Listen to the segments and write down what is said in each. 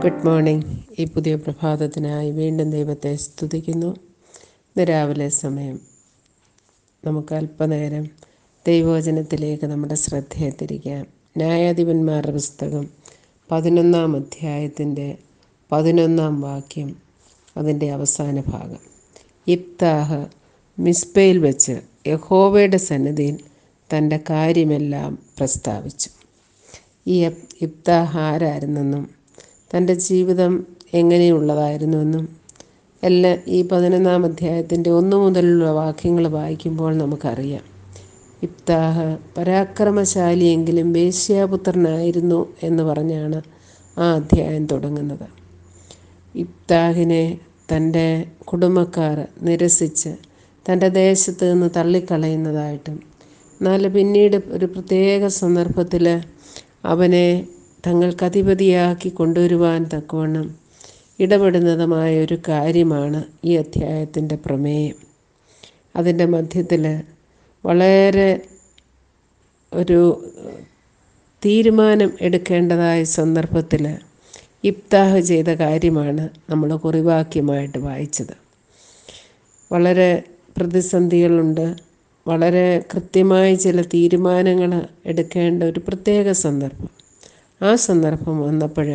good morning ഈ പുതിയ പ്രഭാതത്തിനായി വീണ്ടും ദൈവത്തെ സ്തുതിക്കുന്നു ഇന്ന് രാവിലെ സമയം നമുക്ക് അല്പനേരം ദൈവവചനത്തിലേക്ക് നമ്മുടെ ശ്രദ്ധയെ തിരിക്കാം ന്യായാധിപന്മാരുടെ പുസ്തകം പതിനൊന്നാം അധ്യായത്തിൻ്റെ പതിനൊന്നാം വാക്യം അതിൻ്റെ അവസാന ഭാഗം ഇബ്താഹ് മിസ്ബയിൽ വെച്ച് യഹോവയുടെ സന്നിധിയിൽ തൻ്റെ കാര്യമെല്ലാം പ്രസ്താവിച്ചു ഈ ഇബ്താഹ് ആരായിരുന്നെന്നും തൻ്റെ ജീവിതം എങ്ങനെയുള്ളതായിരുന്നുവെന്നും എല്ലാം ഈ പതിനൊന്നാം അധ്യായത്തിൻ്റെ ഒന്നു മുതലുള്ള വാക്യങ്ങൾ വായിക്കുമ്പോൾ നമുക്കറിയാം ഇബ്താഹ് പരാക്രമശാലിയെങ്കിലും വേശ്യാപുത്രനായിരുന്നു എന്ന് പറഞ്ഞാണ് ആ അധ്യായം തുടങ്ങുന്നത് ഇബ്താഹിനെ തൻ്റെ കുടുംബക്കാർ നിരസിച്ച് തൻ്റെ ദേശത്ത് നിന്ന് തള്ളിക്കളയുന്നതായിട്ടും എന്നാൽ പിന്നീട് ഒരു പ്രത്യേക സന്ദർഭത്തിൽ അവനെ തങ്ങൾക്ക് അധിപതിയാക്കി കൊണ്ടുവരുവാൻ തക്കവണ്ണം ഇടപെടുന്നതുമായ ഒരു കാര്യമാണ് ഈ അധ്യായത്തിൻ്റെ പ്രമേയം അതിൻ്റെ മധ്യത്തിൽ വളരെ ഒരു തീരുമാനം എടുക്കേണ്ടതായ സന്ദർഭത്തിൽ ഇബ്താഹ് ചെയ്ത കാര്യമാണ് നമ്മൾ കുറിവാക്യമായിട്ട് വായിച്ചത് വളരെ പ്രതിസന്ധികളുണ്ട് വളരെ കൃത്യമായി ചില തീരുമാനങ്ങൾ എടുക്കേണ്ട ഒരു പ്രത്യേക സന്ദർഭം ആ സന്ദർഭം വന്നപ്പോൾ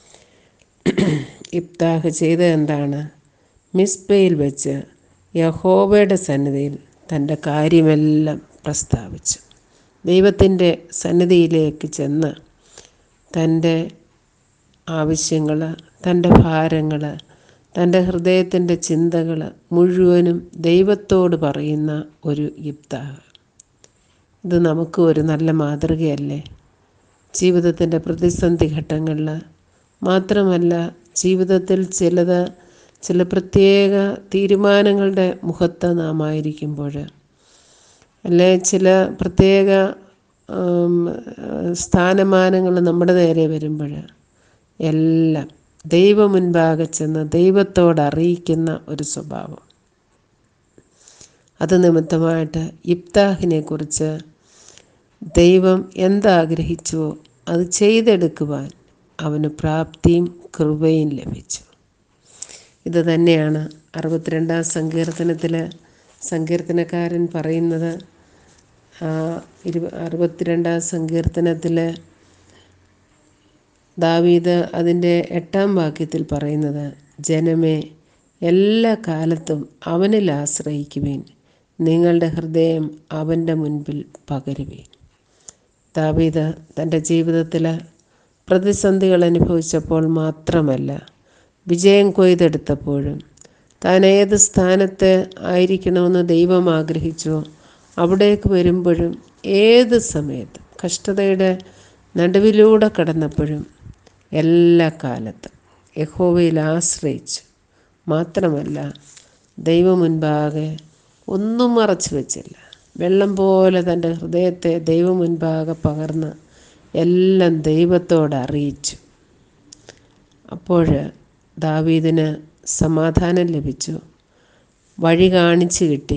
ഇബ്താഹ് ചെയ്ത എന്താണ് മിസ്ബയിൽ വെച്ച് യഹോവയുടെ സന്നിധിയിൽ തൻ്റെ കാര്യമെല്ലാം പ്രസ്താവിച്ചു ദൈവത്തിൻ്റെ സന്നിധിയിലേക്ക് ചെന്ന് തൻ്റെ ആവശ്യങ്ങൾ തൻ്റെ ഭാരങ്ങൾ തൻ്റെ ഹൃദയത്തിൻ്റെ ചിന്തകൾ മുഴുവനും ദൈവത്തോട് പറയുന്ന ഒരു ഇബ്താഹ് ഇത് നമുക്ക് ഒരു നല്ല മാതൃകയല്ലേ ജീവിതത്തിൻ്റെ പ്രതിസന്ധി ഘട്ടങ്ങളിൽ മാത്രമല്ല ജീവിതത്തിൽ ചിലത് ചില പ്രത്യേക തീരുമാനങ്ങളുടെ മുഖത്ത് നാം ആയിരിക്കുമ്പോൾ അല്ലെ ചില പ്രത്യേക സ്ഥാനമാനങ്ങൾ നമ്മുടെ നേരെ വരുമ്പോൾ എല്ലാം ദൈവം മുൻപാകെ ചെന്ന് ദൈവത്തോട് അറിയിക്കുന്ന ഒരു സ്വഭാവം അത് നിമിത്തമായിട്ട് ഇബ്താഹിനെ കുറിച്ച് ദൈവം എന്താഗ്രഹിച്ചുവോ അത് ചെയ്തെടുക്കുവാൻ അവന് പ്രാപ്തിയും കൃപയും ലഭിച്ചു ഇത് തന്നെയാണ് അറുപത്തിരണ്ടാം സങ്കീർത്തനത്തിൽ സങ്കീർത്തനക്കാരൻ പറയുന്നത് ഇരു അറുപത്തിരണ്ടാം സങ്കീർത്തനത്തിൽ ദാവീദ് അതിൻ്റെ എട്ടാം വാക്യത്തിൽ പറയുന്നത് ജനമേ എല്ലാ കാലത്തും അവനിൽ ആശ്രയിക്കുവേൻ നിങ്ങളുടെ ഹൃദയം അവൻ്റെ മുൻപിൽ പകരുവേൻ ദാവീദ് തൻ്റെ ജീവിതത്തിൽ പ്രതിസന്ധികൾ അനുഭവിച്ചപ്പോൾ മാത്രമല്ല വിജയം കൊയ്തെടുത്തപ്പോഴും താൻ ഏത് സ്ഥാനത്ത് ആയിരിക്കണമെന്ന് ദൈവം ആഗ്രഹിച്ചോ അവിടേക്ക് വരുമ്പോഴും ഏത് സമയത്തും കഷ്ടതയുടെ നടുവിലൂടെ കടന്നപ്പോഴും എല്ലാ കാലത്തും യഹോവയിൽ ആശ്രയിച്ചു മാത്രമല്ല ദൈവം മുൻപാകെ ഒന്നും മറച്ചു വെച്ചില്ല വെള്ളം പോലെ തൻ്റെ ഹൃദയത്തെ ദൈവം മുൻപാകെ പകർന്ന് എല്ലാം ദൈവത്തോട് അറിയിച്ചു അപ്പോൾ ദാവീദിന് സമാധാനം ലഭിച്ചു വഴി കാണിച്ചു കിട്ടി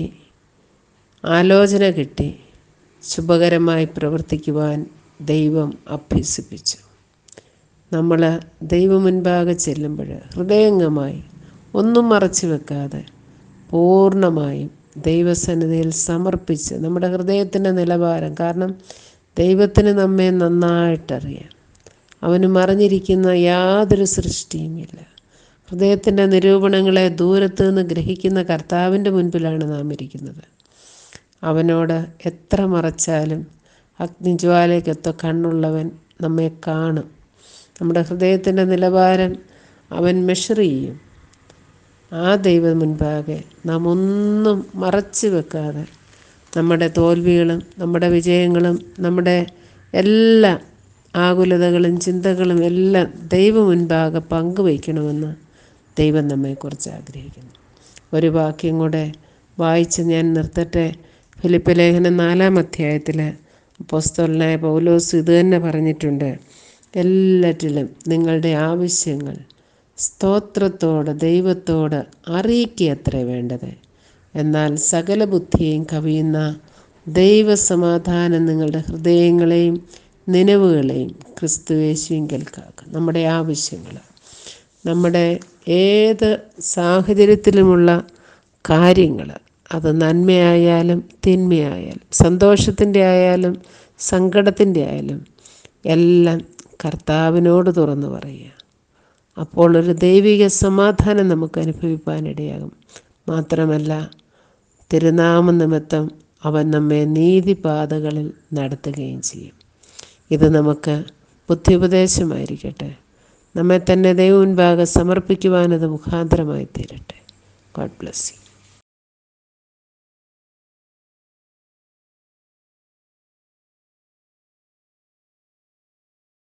ആലോചന കിട്ടി ശുഭകരമായി പ്രവർത്തിക്കുവാൻ ദൈവം അഭ്യസിപ്പിച്ചു നമ്മൾ ദൈവം മുൻപാകെ ചെല്ലുമ്പോൾ ഹൃദയംഗമായി ഒന്നും മറച്ചു വെക്കാതെ പൂർണ്ണമായും ദൈവസന്നിധിയിൽ സമർപ്പിച്ച് നമ്മുടെ ഹൃദയത്തിൻ്റെ നിലവാരം കാരണം ദൈവത്തിന് നമ്മെ നന്നായിട്ടറിയാം അവന് മറിഞ്ഞിരിക്കുന്ന യാതൊരു സൃഷ്ടിയുമില്ല ഹൃദയത്തിൻ്റെ നിരൂപണങ്ങളെ ദൂരത്തു നിന്ന് ഗ്രഹിക്കുന്ന കർത്താവിൻ്റെ മുൻപിലാണ് നാം ഇരിക്കുന്നത് അവനോട് എത്ര മറച്ചാലും അഗ്നിജ്വാലയ്ക്കൊത്ത കണ്ണുള്ളവൻ നമ്മെ കാണും നമ്മുടെ ഹൃദയത്തിൻ്റെ നിലവാരം അവൻ മെഷർ ചെയ്യും ആ ദൈവം മുൻപാകെ നാം ഒന്നും മറച്ചു വെക്കാതെ നമ്മുടെ തോൽവികളും നമ്മുടെ വിജയങ്ങളും നമ്മുടെ എല്ലാ ആകുലതകളും ചിന്തകളും എല്ലാം ദൈവം മുൻപാകെ പങ്കുവയ്ക്കണമെന്ന് ദൈവം നമ്മെക്കുറിച്ച് ആഗ്രഹിക്കുന്നു ഒരു വാക്യം കൂടെ വായിച്ച് ഞാൻ നിർത്തട്ടെ ഫിലിപ്പ് ലേഖനം നാലാം അധ്യായത്തിൽ പുസ്തകനായ പൗലോസ് ഇത് തന്നെ പറഞ്ഞിട്ടുണ്ട് എല്ലാറ്റിലും നിങ്ങളുടെ ആവശ്യങ്ങൾ സ്തോത്രത്തോട് ദൈവത്തോട് അറിയിക്കുകയത്രേ വേണ്ടത് എന്നാൽ സകല ബുദ്ധിയെയും കവിയുന്ന ദൈവസമാധാനം നിങ്ങളുടെ ഹൃദയങ്ങളെയും നിലവുകളെയും ക്രിസ്തുവേശുവിങ്കൽ കാക്കുക നമ്മുടെ ആവശ്യങ്ങൾ നമ്മുടെ ഏത് സാഹചര്യത്തിലുമുള്ള കാര്യങ്ങൾ അത് നന്മയായാലും തിന്മയായാലും സന്തോഷത്തിൻ്റെ ആയാലും സങ്കടത്തിൻ്റെ ആയാലും എല്ലാം കർത്താവിനോട് തുറന്നു പറയുക അപ്പോൾ ഒരു ദൈവിക സമാധാനം നമുക്ക് അനുഭവിപ്പാനിടയാകും മാത്രമല്ല തിരുനാമ നിമിത്തം അവൻ നമ്മെ നീതിപാതകളിൽ നടത്തുകയും ചെയ്യും ഇത് നമുക്ക് ബുദ്ധിയുപദേശമായിരിക്കട്ടെ നമ്മെ തന്നെ ദൈവമുൻപാകെ സമർപ്പിക്കുവാനത് മുഖാന്തരമായി തീരട്ടെ ഗോഡ് ബ്ലസ് യു